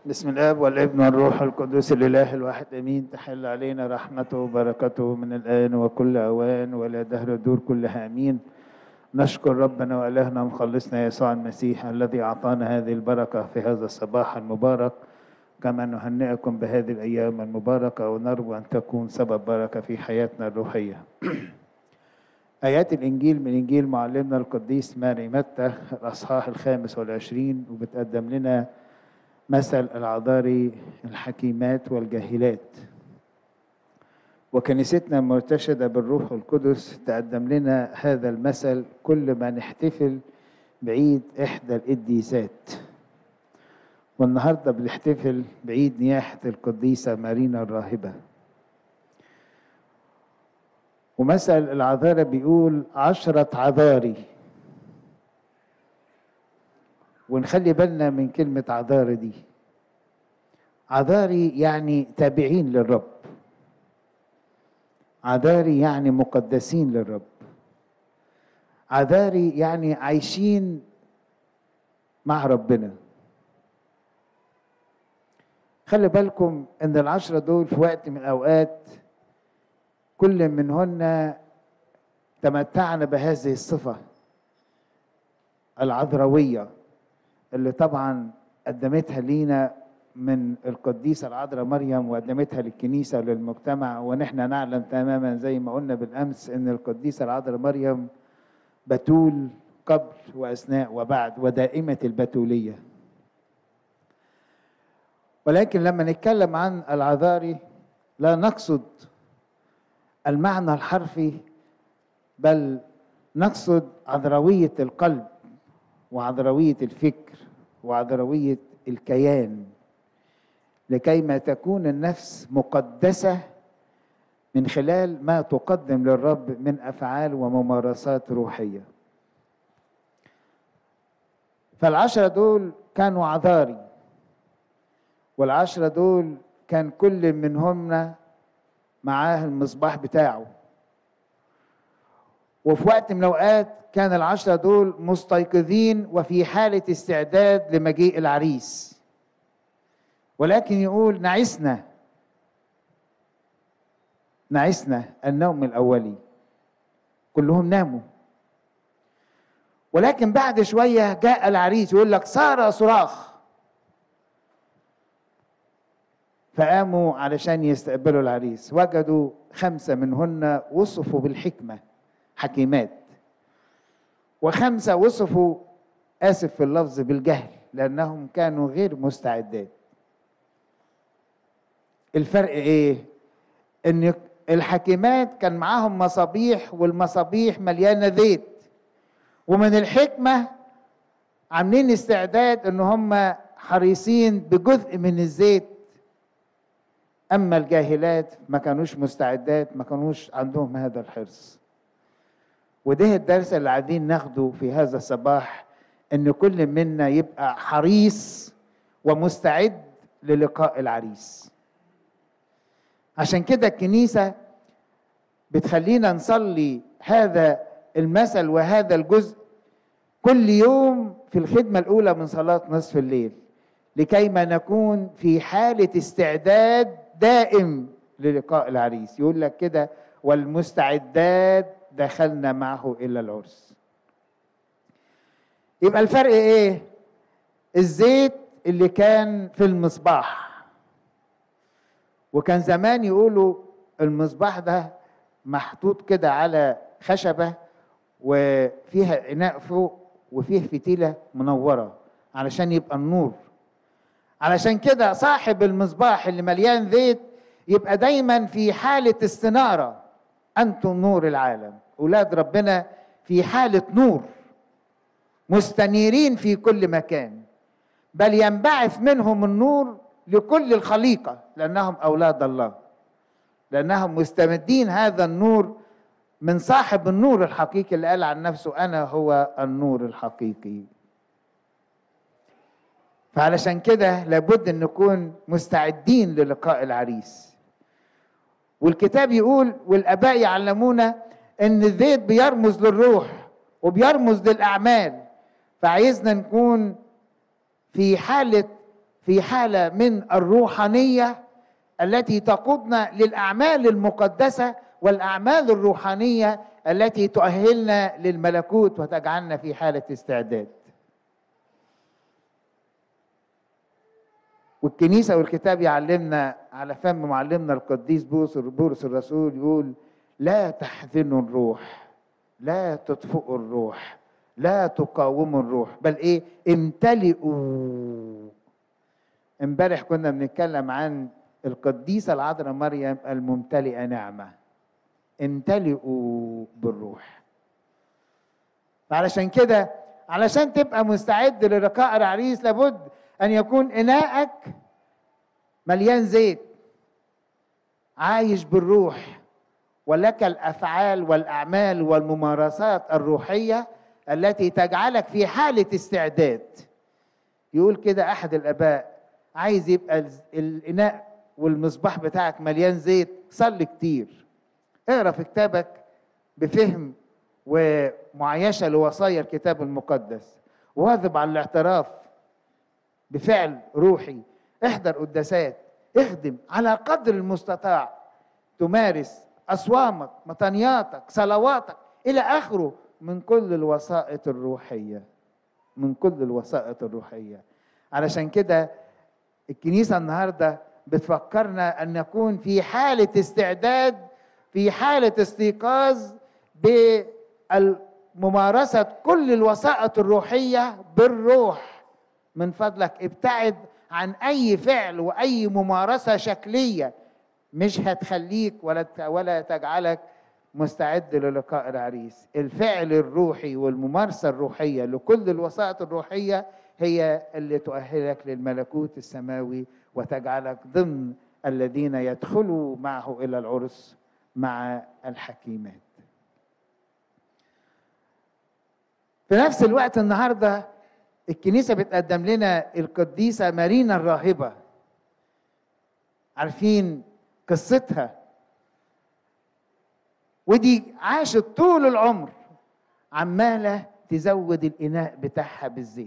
بسم الاب والابن والروح القدس الاله الواحد امين تحل علينا رحمته وبركته من الان وكل اوان والى دهر الدور كلها امين نشكر ربنا والهنا مخلصنا يسوع المسيح الذي اعطانا هذه البركه في هذا الصباح المبارك كما نهنئكم بهذه الايام المباركه ونرجو ان تكون سبب بركه في حياتنا الروحيه آيات الإنجيل من إنجيل معلمنا القديس ماري متى الأصحاح الخامس والعشرين وبتقدم لنا مثل العذاري الحكيمات والجاهلات وكنيستنا المرتشدة بالروح القدس تقدم لنا هذا المثل كل ما نحتفل بعيد إحدى القديسات والنهاردة بنحتفل بعيد نياحة القديسة مارينا الراهبة ومثل العذارى بيقول عشرة عذاري ونخلي بالنا من كلمة عذاري دي عذاري يعني تابعين للرب عذاري يعني مقدسين للرب عذاري يعني عايشين مع ربنا خلي بالكم ان العشرة دول في وقت من الاوقات كل منهن تمتعنا بهذه الصفة العذروية اللي طبعا قدمتها لينا من القديسة العذراء مريم وقدمتها للكنيسة وللمجتمع ونحن نعلم تماما زي ما قلنا بالأمس إن القديسة العذراء مريم بتول قبل وأثناء وبعد ودائمة البتولية ولكن لما نتكلم عن العذاري لا نقصد المعنى الحرفي بل نقصد عذروية القلب وعذروية الفكر وعذروية الكيان لكي ما تكون النفس مقدسة من خلال ما تقدم للرب من أفعال وممارسات روحية فالعشرة دول كانوا عذاري والعشرة دول كان كل منهم معاه المصباح بتاعه وفي وقت من الاوقات كان العشرة دول مستيقظين وفي حالة استعداد لمجيء العريس ولكن يقول نعسنا نعسنا النوم الأولي كلهم ناموا ولكن بعد شوية جاء العريس يقول لك صار صراخ فقاموا علشان يستقبلوا العريس وجدوا خمسة منهن وصفوا بالحكمة حكيمات وخمسة وصفوا آسف في اللفظ بالجهل لأنهم كانوا غير مستعدات الفرق إيه؟ إن الحكيمات كان معاهم مصابيح والمصابيح مليانة زيت ومن الحكمة عاملين استعداد إن هم حريصين بجزء من الزيت اما الجاهلات ما كانوش مستعدات ما كانوش عندهم هذا الحرص وده الدرس اللي قاعدين ناخده في هذا الصباح ان كل منا يبقى حريص ومستعد للقاء العريس عشان كده الكنيسه بتخلينا نصلي هذا المثل وهذا الجزء كل يوم في الخدمه الاولى من صلاه نصف الليل لكي ما نكون في حاله استعداد دائم للقاء العريس يقول لك كده والمستعدات دخلنا معه الى العرس يبقى الفرق ايه الزيت اللي كان في المصباح وكان زمان يقولوا المصباح ده محطوط كده على خشبة وفيها إناء فوق وفيه فتيلة منورة علشان يبقى النور علشان كده صاحب المصباح اللي مليان زيت يبقى دايما في حالة استنارة أنتم نور العالم أولاد ربنا في حالة نور مستنيرين في كل مكان بل ينبعث منهم النور لكل الخليقة لأنهم أولاد الله لأنهم مستمدين هذا النور من صاحب النور الحقيقي اللي قال عن نفسه أنا هو النور الحقيقي فعلشان كده لابد ان نكون مستعدين للقاء العريس والكتاب يقول والاباء يعلمونا ان الزيت بيرمز للروح وبيرمز للاعمال فعايزنا نكون في حاله في حاله من الروحانيه التي تقودنا للاعمال المقدسه والاعمال الروحانيه التي تؤهلنا للملكوت وتجعلنا في حاله استعداد والكنيسه والكتاب يعلمنا على فم معلمنا القديس بولس بولس الرسول يقول لا تحزنوا الروح لا تطفئوا الروح لا تقاوموا الروح بل ايه امتلئوا امبارح كنا بنتكلم عن القديسة العذراء مريم الممتلئة نعمة امتلئوا بالروح علشان كده علشان تبقى مستعد للقاء العريس لابد ان يكون اناءك مليان زيت عايش بالروح ولك الافعال والاعمال والممارسات الروحيه التي تجعلك في حاله استعداد يقول كده احد الاباء عايز يبقى الاناء والمصباح بتاعك مليان زيت صلي كتير اقرا في كتابك بفهم ومعايشه لوصايا الكتاب المقدس واظب على الاعتراف بفعل روحي احضر قداسات اخدم على قدر المستطاع تمارس اصوامك مطنياتك صلواتك الى اخره من كل الوسائط الروحيه من كل الوسائط الروحيه علشان كده الكنيسه النهارده بتفكرنا ان نكون في حاله استعداد في حاله استيقاظ بممارسه كل الوسائط الروحيه بالروح من فضلك ابتعد عن اي فعل واي ممارسه شكليه مش هتخليك ولا ولا تجعلك مستعد للقاء العريس الفعل الروحي والممارسه الروحيه لكل الوسائط الروحيه هي اللي تؤهلك للملكوت السماوي وتجعلك ضمن الذين يدخلوا معه الى العرس مع الحكيمات في نفس الوقت النهارده الكنيسه بتقدم لنا القديسه مارينا الراهبه عارفين قصتها ودي عاشت طول العمر عماله تزود الاناء بتاعها بالزيت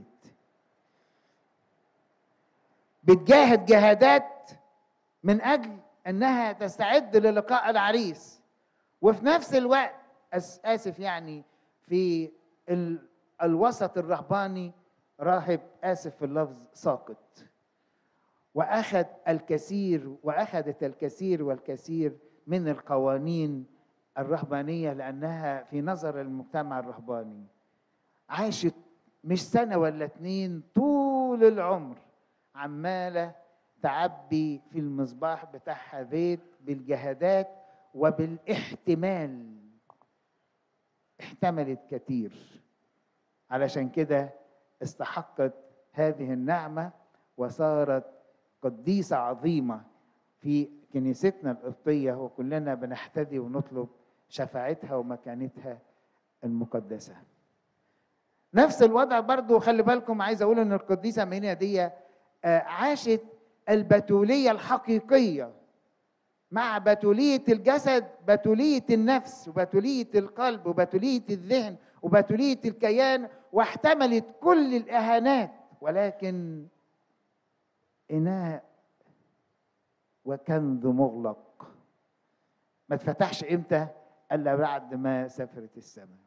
بتجاهد جهادات من اجل انها تستعد للقاء العريس وفي نفس الوقت اسف يعني في ال... الوسط الرهباني راهب اسف في اللفظ ساقط واخذ الكثير واخذت الكثير والكثير من القوانين الرهبانيه لانها في نظر المجتمع الرهباني عاشت مش سنه ولا اتنين طول العمر عماله تعبي في المصباح بتاعها زيت بالجهادات وبالاحتمال احتملت كتير علشان كده استحقت هذه النعمه وصارت قديسه عظيمه في كنيستنا القبطيه وكلنا بنحتدي ونطلب شفاعتها ومكانتها المقدسه نفس الوضع برضو خلي بالكم عايز اقول ان القديسه مينيا دي عاشت البتوليه الحقيقيه مع بتوليه الجسد بتوليه النفس وبتوليه القلب وبتوليه الذهن وبتوليه الكيان واحتملت كل الاهانات ولكن اناء وكنز مغلق ما اتفتحش امتى الا بعد ما سافرت السماء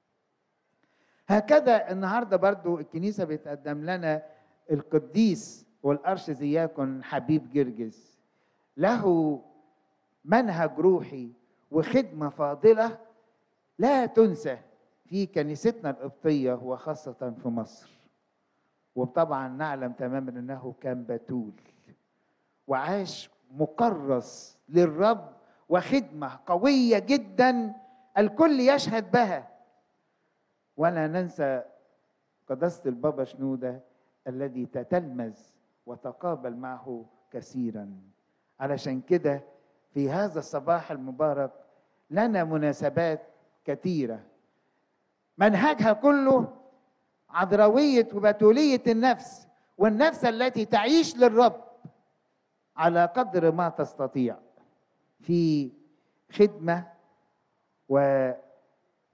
هكذا النهارده برضو الكنيسه بتقدم لنا القديس والارشدياكون حبيب جرجس له منهج روحي وخدمه فاضله لا تنسى في كنيستنا القبطيه وخاصه في مصر وطبعا نعلم تماما انه كان بتول وعاش مكرس للرب وخدمه قويه جدا الكل يشهد بها ولا ننسى قداسه البابا شنوده الذي تتلمذ وتقابل معه كثيرا علشان كده في هذا الصباح المبارك لنا مناسبات كثيره منهجها كله عذراويه وبتوليه النفس والنفس التي تعيش للرب على قدر ما تستطيع في خدمه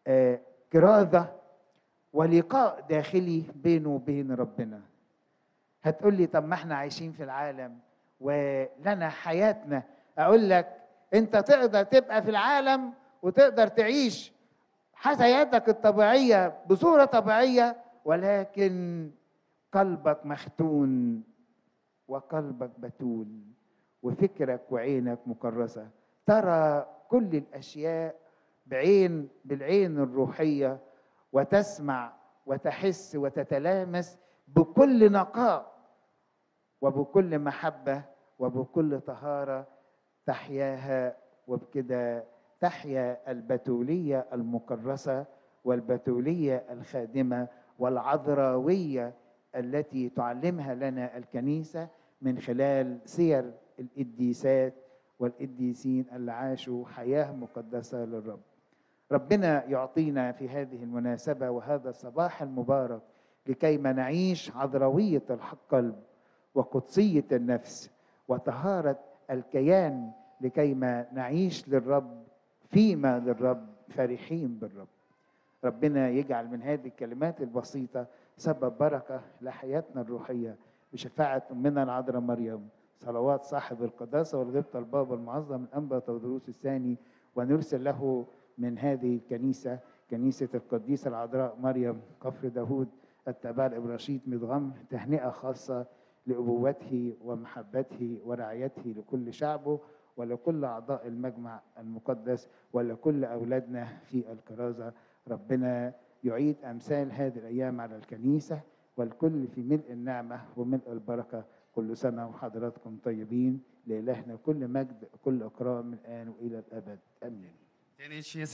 وكراذه ولقاء داخلي بينه وبين ربنا هتقول لي طب ما احنا عايشين في العالم ولنا حياتنا اقول لك انت تقدر تبقى في العالم وتقدر تعيش حياتك الطبيعيه بصوره طبيعيه ولكن قلبك مختون وقلبك بتول وفكرك وعينك مكرسه ترى كل الاشياء بعين بالعين الروحيه وتسمع وتحس وتتلامس بكل نقاء وبكل محبه وبكل طهاره تحياها وبكده تحيا البتوليه المكرسه والبتوليه الخادمه والعذراويه التي تعلمها لنا الكنيسه من خلال سير القديسات والقديسين اللي عاشوا حياه مقدسه للرب. ربنا يعطينا في هذه المناسبه وهذا الصباح المبارك لكيما نعيش عذراويه القلب وقدسيه النفس وطهاره الكيان لكيما نعيش للرب فيما للرب فرحين بالرب. ربنا يجعل من هذه الكلمات البسيطه سبب بركه لحياتنا الروحيه بشفاعه امنا العذراء مريم صلوات صاحب القداسه والغبطه البابا المعظم الانبا تودروس الثاني ونرسل له من هذه الكنيسه كنيسه القديسه العذراء مريم كفر داوود التابع الابراشيد مدغم تهنئه خاصه لابوته ومحبته ورعايته لكل شعبه ولكل اعضاء المجمع المقدس ولكل اولادنا في الكرازه ربنا يعيد امثال هذه الايام على الكنيسه والكل في ملء النعمه وملء البركه كل سنه وحضراتكم طيبين لالهنا كل مجد كل اكرام من الان والى الابد امين Ten inches